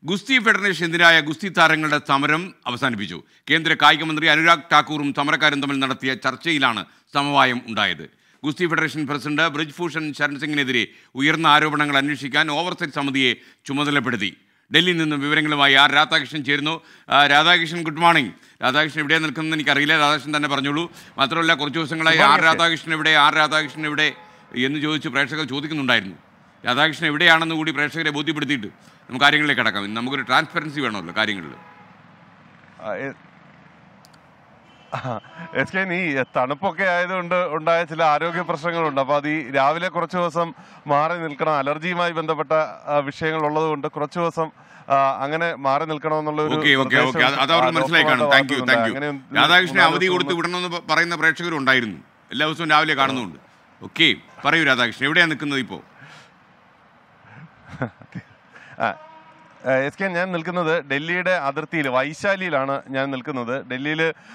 ഗുസ്തി ഫെഡറേഷനെതിരായ ഗുസ്തി താരങ്ങളുടെ സമരം അവസാനിപ്പിച്ചു കേന്ദ്ര കായിക മന്ത്രി അനുരാഗ് ഠാക്കൂറും സമരക്കാരും തമ്മിൽ നടത്തിയ ചർച്ചയിലാണ് സമവായം ഉണ്ടായത് ഗുസ്തി ഫെഡറേഷൻ പ്രസിഡന്റ് ബ്രിജ്ഭൂഷൺ ശരൺ സിംഗിനെതിരെ ഉയർന്ന ആരോപണങ്ങൾ അന്വേഷിക്കാൻ ഓവർസെറ്റ് സമിതിയെ ചുമതലപ്പെടുത്തി ഡൽഹിയിൽ നിന്നും വിവരങ്ങളുമായി ആർ രാധാകൃഷ്ണൻ ചേരുന്നു ആ, രാധാകൃഷ്ണൻ ഗുഡ് മോർണിംഗ് രാധാകൃഷ്ണൻ എവിടെ നിൽക്കുന്നത് എനിക്കറിയില്ല രാധാകൃഷ്ണൻ തന്നെ പറഞ്ഞോളൂ മാത്രമല്ല കുറച്ച് ദിവസങ്ങളായി ആർ രാധാകൃഷ്ണൻ എവിടെ ആർ രാധാകൃഷ്ണൻ എവിടെ എന്ന് ചോദിച്ച് പ്രേക്ഷകർ ചോദിക്കുന്നുണ്ടായിരുന്നു രാധാകൃഷ്ണൻ എവിടെയാണെന്ന് കൂടി പ്രേക്ഷകരെ ബോധ്യപ്പെടുത്തിയിട്ട് നമുക്ക് കാര്യങ്ങളിലേക്ക് കടക്കാം ഇന്ന് നമുക്കൊരു ട്രാൻസ്പെറൻസി വേണമല്ലോ കാര്യങ്ങളിൽ എസ് കെ ഈ തണുപ്പൊക്കെ ആയതുകൊണ്ട് ഉണ്ടായ ചില ആരോഗ്യ പ്രശ്നങ്ങളുണ്ട് അപ്പോൾ അത് ഈ രാവിലെ കുറച്ച് ദിവസം മാറി നിൽക്കണം അലർജിയുമായി ബന്ധപ്പെട്ട ആ, വിഷയങ്ങൾ ഉള്ളതുകൊണ്ട് കുറച്ച് ദിവസം ആ, അങ്ങനെ മാറി നിൽക്കണമെന്നുള്ള ഒരു ഓക്കെ ഓക്കെ ഓക്കെ അത് അത് അവർക്ക് മനസ്സിലായി കാണും താങ്ക് യു താങ്ക് യു രാധാകൃഷ്ണനെ അവധി കൊടുത്ത് വിടണമെന്ന് പ- പറയുന്ന പ്രേക്ഷകരും ഉണ്ടായിരുന്നു എല്ലാ ദിവസവും രാവിലെ കാണുന്നുണ്ട് ഓക്കെ പറയൂ രാധാകൃഷ്ണൻ എവിടെയാണ് നിൽക്കുന്നത് ഇപ്പോൾ എസ് കെ ഞാൻ നിൽക്കുന്നത് ഡൽഹിയുടെ അതിർത്തിയിൽ വൈശാലിയിലാണ് ഞാൻ നിൽക്കുന്നത് ഡൽഹിയിൽ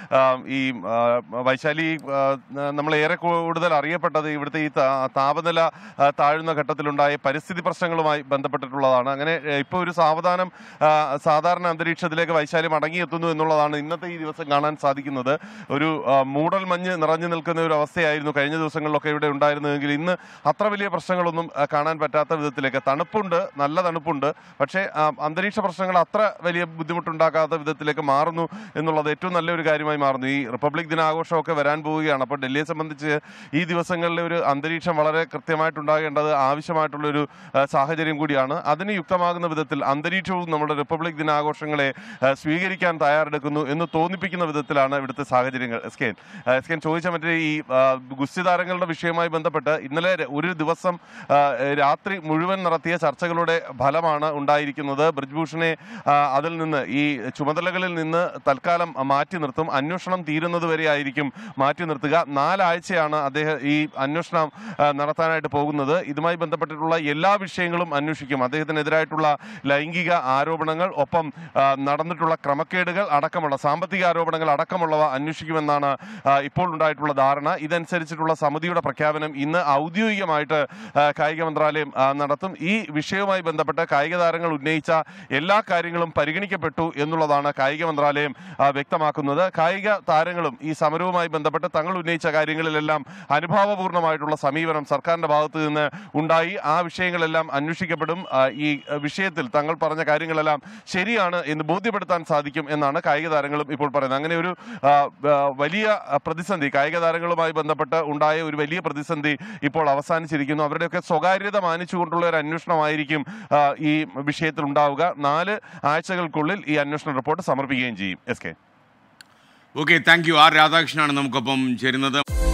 ഈ ആ, വൈശാലി ആ, നമ്മൾ ഏറെ കൂടുതൽ അറിയപ്പെട്ടത് ഇവിടുത്തെ ഈ താ- താപനില ആ, താഴുന്ന ഘട്ടത്തിലുണ്ടായ പരിസ്ഥിതി പ്രശ്നങ്ങളുമായി ബന്ധപ്പെട്ടിട്ടുള്ളതാണ് അങ്ങനെ ഇപ്പോൾ ഒരു സാവധാനം ആ, സാധാരണ അന്തരീക്ഷത്തിലേക്ക് വൈശാലി മടങ്ങിയെത്തുന്നു എന്നുള്ളതാണ് ഇന്നത്തെ ഈ ദിവസം കാണാൻ സാധിക്കുന്നത് ഒരു ആ, മൂടൽ മഞ്ഞ് നിറഞ്ഞു നിൽക്കുന്ന ഒരു അവസ്ഥയായിരുന്നു കഴിഞ്ഞ ദിവസങ്ങളിലൊക്കെ ഇവിടെ ഉണ്ടായിരുന്നതെങ്കിൽ ഇന്ന് അത്ര വലിയ പ്രശ്നങ്ങളൊന്നും ആ, കാണാൻ പറ്റാത്ത വിധത്തിലേക്ക് തണുപ്പുണ്ട് നല്ല തണുപ്പുണ്ട് പക്ഷേ ആ, അന്തരീക്ഷ പ്രശ്നങ്ങൾ അത്ര വലിയ ബുദ്ധിമുട്ടുണ്ടാക്കാത്ത വിധത്തിലേക്ക് മാറുന്നു എന്നുള്ളത് ഏറ്റവും നല്ലൊരു കാര്യമായി മാറുന്നു ഈ റിപ്പബ്ലിക് ദിനാഘോഷമൊക്കെ വരാൻ പോവുകയാണ് അപ്പോൾ ഡൽഹിയെ സംബന്ധിച്ച് ഈ ദിവസങ്ങളിലെ ഒരു അന്തരീക്ഷം വളരെ കൃത്യമായിട്ടുണ്ടാകേണ്ടത് ആവശ്യമായിട്ടുള്ളൊരു ആ, സാഹചര്യം കൂടിയാണ് അതിന് യുക്തമാകുന്ന വിധത്തിൽ അന്തരീക്ഷവും നമ്മുടെ റിപ്പബ്ലിക് ദിനാഘോഷങ്ങളെ ആ, സ്വീകരിക്കാൻ തയ്യാറെടുക്കുന്നു എന്ന് തോന്നിപ്പിക്കുന്ന വിധത്തിലാണ് ഇവിടുത്തെ സാഹചര്യങ്ങൾ എസ് കെ എസ് കെ ചോദിച്ച മറ്റേ ഈ ആ, ഗുസ്തി താരങ്ങളുടെ വിഷയവുമായി ബന്ധപ്പെട്ട് ഇന്നലെ ര- ഒരു ദിവസം ആ, രാത്രി മുഴുവൻ നടത്തിയ ചർച്ചകളുടെ ഫലമാണ് ഉണ്ടായിരിക്കുന്നത് ബ്രിജ്ഭൂഷണെ ആ, അതിൽ നിന്ന് ഈ ചുമതലകളിൽ നിന്ന് തൽക്കാലം മാറ്റി നിർത്തും അന്വേഷണം തീരുന്നത് വരെ ആയിരിക്കും മാറ്റി നിർത്തുക നാലാഴ്ചയാണ് അദ്ദേഹം ഈ അന്വേഷണം ആ, നടത്താനായിട്ട് പോകുന്നത് ഇതുമായി ബന്ധപ്പെട്ടിട്ടുള്ള എല്ലാ വിഷയങ്ങളും അന്വേഷിക്കും അദ്ദേഹത്തിനെതിരായിട്ടുള്ള ലൈംഗിക ആരോപണങ്ങൾ ഒപ്പം ആ, നടന്നിട്ടുള്ള ക്രമക്കേടുകൾ അടക്കമുള്ള സാമ്പത്തിക ആരോപണങ്ങൾ അടക്കമുള്ളവ അന്വേഷിക്കുമെന്നാണ് ആ, ഇപ്പോൾ ഉണ്ടായിട്ടുള്ള ധാരണ ഇതനുസരിച്ചിട്ടുള്ള സമിതിയുടെ പ്രഖ്യാപനം ഇന്ന് ഔദ്യോഗികമായിട്ട് ആ, കായിക മന്ത്രാലയം ആ, നടത്തും ഈ വിഷയവുമായി ബന്ധപ്പെട്ട് കായിക താരങ്ങൾ ഉന്നയിച്ച എല്ലാ കാര്യങ്ങളും പരിഗണിക്കപ്പെട്ടു എന്നുള്ളതാണ് കായിക മന്ത്രാലയം ആ, വ്യക്തമാക്കുന്നത് കായിക താരങ്ങളും ഈ സമരവുമായി ബന്ധപ്പെട്ട് തങ്ങൾ ഉന്നയിച്ച കാര്യങ്ങളിലെല്ലാം അനുഭാവപൂർണ്ണമായിട്ടുള്ള സമീപനം സർക്കാരിന്റെ ഭാഗത്ത് നിന്ന് ഉണ്ടായി ആ വിഷയങ്ങളെല്ലാം അന്വേഷിക്കപ്പെടും ആ, ഈ വിഷയത്തിൽ തങ്ങൾ പറഞ്ഞ കാര്യങ്ങളെല്ലാം ശരിയാണ് എന്ന് ബോധ്യപ്പെടുത്താൻ സാധിക്കും എന്നാണ് കായിക താരങ്ങളും ഇപ്പോൾ പറയുന്നത് അങ്ങനെ ഒരു ആ, ആ, വലിയ പ്രതിസന്ധി കായിക താരങ്ങളുമായി ബന്ധപ്പെട്ട് ഉണ്ടായ ഒരു വലിയ പ്രതിസന്ധി ഇപ്പോൾ അവസാനിച്ചിരിക്കുന്നു അവരുടെയൊക്കെ സ്വകാര്യത മാനിച്ചുകൊണ്ടുള്ള ഒരു അന്വേഷണമായിരിക്കും ആ, ഈ വിഷയത്തിൽ ഉണ്ടാവുക നാല് ആഴ്ചകൾക്കുള്ളിൽ ഈ അന്വേഷണ റിപ്പോർട്ട് സമർപ്പിക്കുകയും ചെയ്യും S K okay thank you R രാധാകൃഷ്ണനാണ് നമുക്കൊപ്പം ചേരുന്നത്